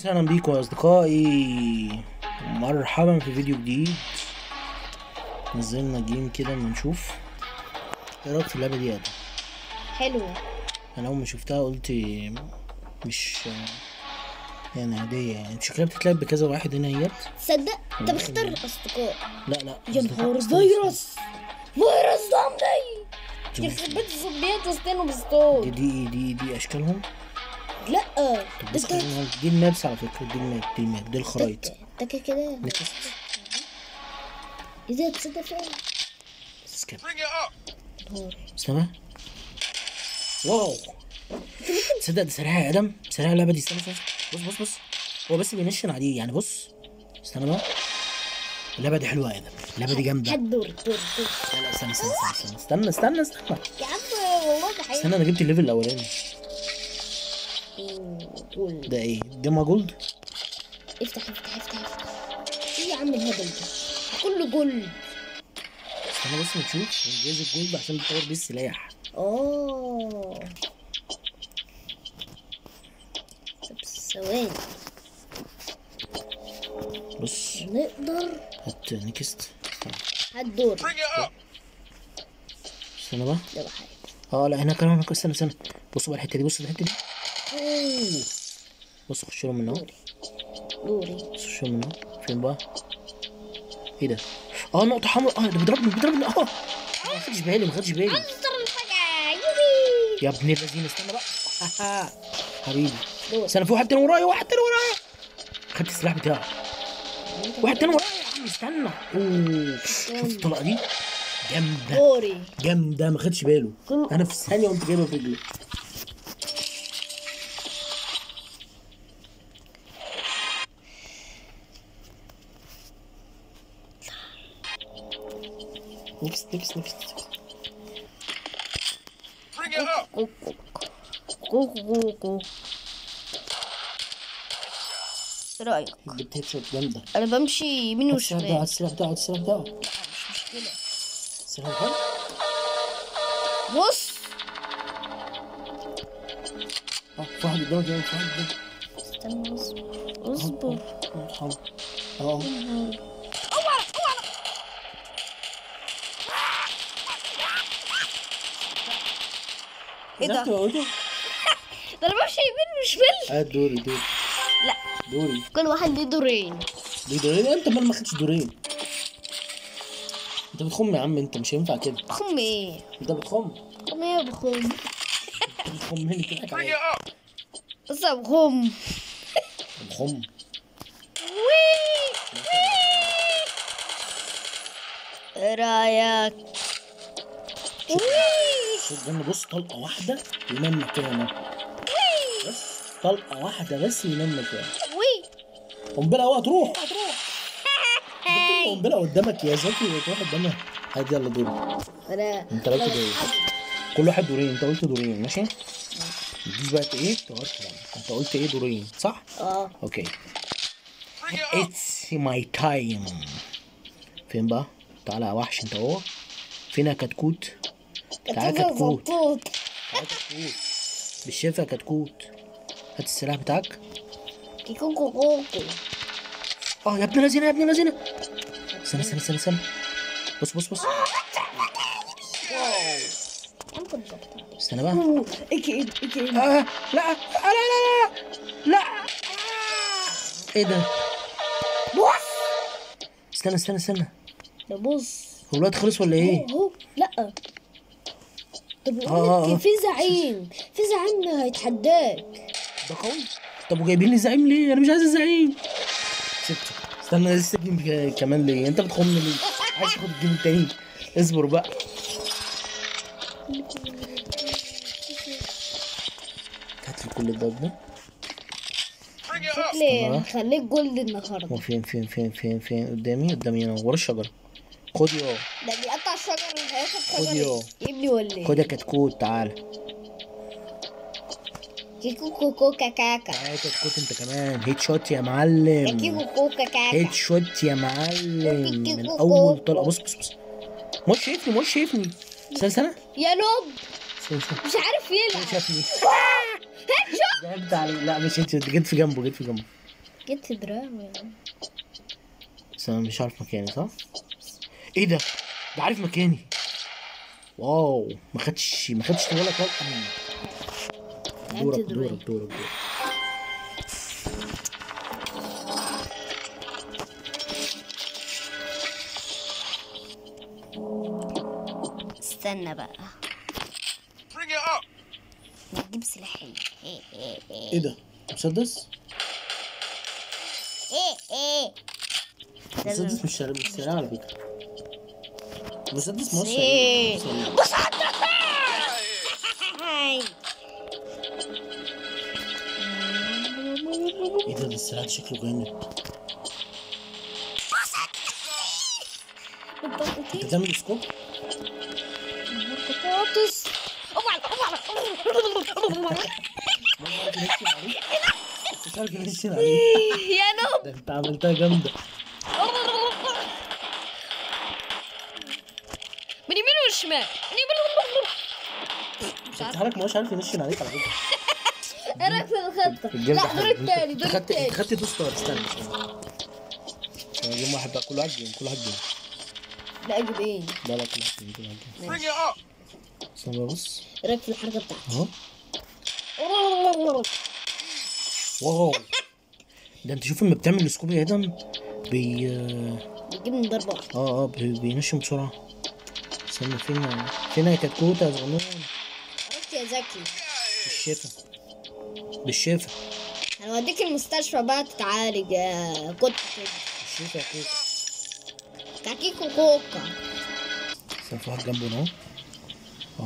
اهلا بيكم يا اصدقائي مرحبا في فيديو جديد نزلنا جيم كده اما نشوف ايه رايك في اللعبه دي يا ادم حلو انا اول ما شفتها قلت مش يعني عاديه يعني شكلها بتتلعب بكذا واحد هنا اهيت تصدق انت بختار اصدقاء لا لا يا أصدقاء. نهار استنى، فيروس فيروس زومبي استنى. يخرب بيت الزومبيات استنوا بصوت دي دي دي دي اشكالهم لا طب بص انت خلينا- دي المابس على فكره دي الماب دي الماب دي الخرايط انت كده كده نكست اذا تصدق فعلا سكيب نهار. استنى واو تصدق ده سريع يا ادم سريع اللعبه دي استنى استنى بص بص بص هو بس بينشن عليه يعني بص استنى بقى اللعبه دي حلوه يا ادم اللعبه دي جامده هات دور دور دور لا لا استنى استنى استنى استنى استنى استنى استنى يا عم والله ده حقيقي استنى انا جبت الليفل الاولاني قول ده ايه جاما جولد افتح افتح افتح افتح ايه يا عم الهبل ده كله جولد استنى بس نشوف جايز الجولد عشان بتطور بيه السلاح اه طب ثواني بص نقدر هات نيكست استنى. هات دور استنى بقى ده بحاجة اه لا هنا كمان استنى استنى بصوا بقى الحته دي بصوا الحته دي أوه. بص خش لهم من اهو دوري دوري بص خش لهم من اهو فين بقى ايه ده اه نقطه حمراء اه ده بيضربني بيضربني اه ما خدش بالي ما خدش بالي انظر الحاجة يوبي يا ابن الذين استنى بقى حبيبي دور استنى في واحد تاني ورايا واحد تاني ورايا خدت السلاح بتاعه واحد تاني ورايا يا عم استنى اوه شوف الطلقه دي جامده دوري جامده ما خدش باله كل- انا في ثانيه قمت جايبها في رجلي نكست نكست نكست كوكو كوكو كوكو ايه رأيك؟ جبت هيد شوت جامده انا بمشي يمين السلاح بتاعه وشمال السلاح بتاعه السلاح بتاعه مش مشكلة السلاح حلو بص اه في واحد قدامك جاي في واحد قدامك استنى اصبر اصبر اه اه ايه ده؟ ده ده انا بمشي يمين وشمال اه دوري دوري لا دوري كل واحد ليه دورين دي دورين انت مال ما خدتش دورين انت بتخم يا عم انت مش هينفع كده بخم ايه؟ انت بتخم بخم ايه بخم؟ انت بتخم هنا تضحك عليا بس أنا بخم بتخم وي ايه رايك؟ وي شوف ده بص طلقه واحده ينام مكانه بس طلقه واحده بس ينام مكانه وي قنبله اوعى تروح هتروح قنبله قدامك يا زكي تروح قدامها هات يلا دوري انا انت قلت دورين كل واحد دورين انت قلت دورين ماشي دي بقى ايه تغير كلامك انت قلت ايه دورين صح اه اوكي اتس ماي تايم فين بقى تعالى يا وحش انت اهو فين يا كتكوت تعالى كتكوت كتكوت زبطوط. تعالى كتكوت بالشفا يا كتكوت هات السلاح بتاعك كيكو كوكو اه يا ابن الذين يا ابن الذين استنى استنى استنى استنى بص بص بص عم كنت زبطوط. استنى بقى أوه، ايه كده ايه كده آه لا لا لا لا لا آه. ايه ده بص استنى استنى استنى ده بص هو الوقت خلص ولا ايه اهو لا طب آه، آه، بقول آه. لك في زعيم في زعيم هيتحداك ده قوي طب وجايبين لي زعيم ليه انا مش عايز الزعيم سبته استنى لسه الجيم ك- كمان ليه انت بتخم ليه عايز تاخد الجيم التاني اصبر بقى هات لي كل الضرب ده شكلي استنى. هخليك جولد النهارده هو فين فين فين فين فين قدامي قدامي هنا ورا الشجره خد يا ده بيقطع الشجر اللي هياخد خد شجر يو. يبني ولا ايه خد يا كتكوت تعال كيكو كوكو كاكاكا تعال يا كتكوت انت كمان هيت شوت يا يا معلم كيكو كوكا كاكا هيت شوت يا معلم من اول طلقه بص بص بص مش شايفني مش شايفني استنى استنى يا نوب استنى استنى مش عارف هو يلعب شافني هيد شوت ضحكت عليه لا مش انت جيت في جنبه جيت في جنبه جيت دراما بس انا مش عارف مكاني صح ايه ده ده عارف مكاني واو ما خدش ما خدش ولا كلام دورك أنت دراي. دورك دورك دورك استنى بقى Bring it up. نجيب سلاح حلو ايه ايه ايه ايه ده مسدس ايه ايه مسدس مش سريع مش سريع على فكره مسدس مش إيه. سريع بص هاي ايه ده ده السلاح ده شكله جامد انت بتعمل سكوب بطاطس اوعى اوعى مش عارف يمشي عليه يا نوب ده انت عملتها جامده من يمين والشمال من يمين شفتها لك مش عارف يمشي عليك على فكره ايه رايك في الخطه؟ الجيم ده لا دور حلو. التاني انت دور خدت انت التاني خدت تو ستار استنى استنى جيم واحد بقى كل واحد جيم كل واحد جيم لا اجيب ايه؟ لا لا كل واحد جيم كل واحد جيم Bring it up. استنى بقى بص ايه رايك في الحركه بتاعتي؟ اهو واو ده انت شوف لما بتعمل السكوب يا ادم بي بيجيب من ضربه واحده اه اه بي- بينشم بسرعه استنى فين فين يا كتكوت يا صغنون عرفت يا زكي بالشفا بالشفا انا هوديك المستشفى بقى تتعالج يا كنت كده بالشفا يا كوكا كاكيكو كوكا استنى في واحد جنبه هنا اهو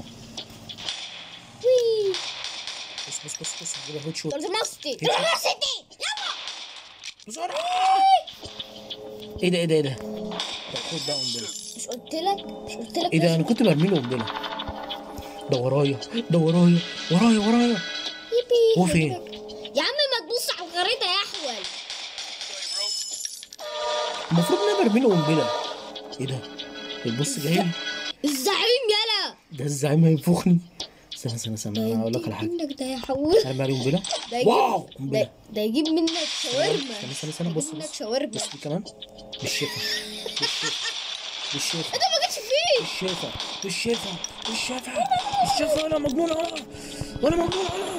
وي بص بص بص بص هجيبها هوت شوت ترمستي ترمستي يلا بسرعه ايه ده ايه ده ايه ده ده خد بقى قنبله مش قلت لك مش قلت لك ايه ده انا كنت برمي له قنبله ده ورايا ده ورايا ورايا ورايا يبي هو فين؟ يا عم ما تبص على الخريطه يا احول المفروض ان انا برمي له قنبله ايه ده البص جاي الزعيم يلا ده الزعيم هينفخني استنى استنى استنى انا هقول لك على حاجه منك ده يحول ارمي عليه قنبله ده يجيب واو قنبله ده, ده يجيب منك شاورما استنى استنى استنى بص يجيب منك بص شاورما بص دي كمان بالشفا بالشفا بالشفا انت ما جاتش فيه بالشفا بالشفا بالشفا بالشفا ولا مجنون ولا ولا مجنون ولا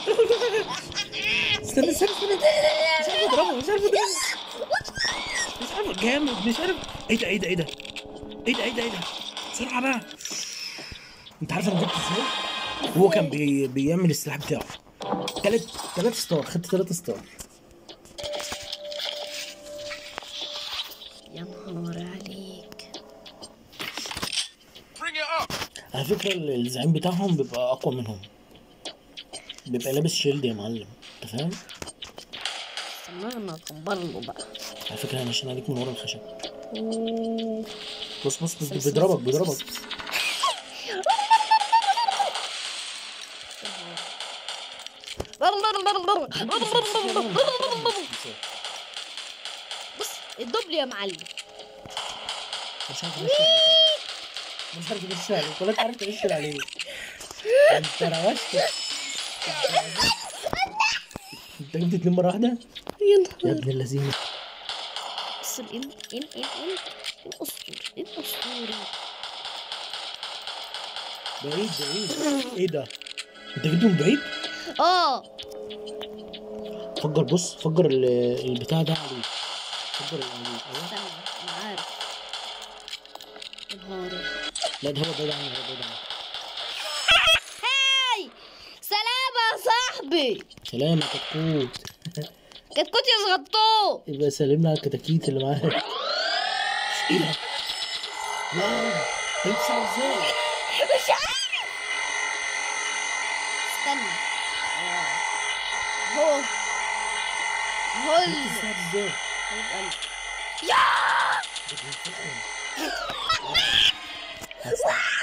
استنى استنى استنى مش عارف اضربه مش عارف اضربه مش عارف جامد مش عارف ايه ده ايه ده ايه ده ايه ده ايه ده ايه ده بسرعه بقى انت عارف انا جبت ازاي؟ هو كان بي... بيعمل السلاح بتاعه تلات تلات ستار خدت تلات ستار يا نهار عليك Bring it up. على فكرة الزعيم بتاعهم بيبقى أقوى منهم بيبقى لابس شيلد يا معلم أنت فاهم؟ سمعنا كبر له بقى على فكرة أنا عشان عليك من ورا الخشب بص بص بص بيضربك بيضربك بص الدبل يا معلم مش عارف أمشي عليك مش عارف أمشي عليك ولا أنت عارف تمشي عليه أنت روشت أنت جبت اتنين مرة واحدة؟ يا يا نهار ابن اللذينة بص ال ال ال ال ال الاسطوري الاسطوري بعيد بعيد إيه ده؟ أنت جبته من بعيد؟ اه فجر بص فجر ال- البتاع ده عليه فجر عليه أيوه استنى انا عارف يا نهاري لا ده هو بعيد عني هو بعيد عني هاي سلام يا صاحبي سلام يا كتكوت كتكوت يا صغطوط يبقى سلمنا على الكتاكيت اللي معاك ايه ده؟ واو انت ازاي؟ مش عارف استنى هو هو ال- انت ازاي؟ هيبقى ال- ده بينفخهم.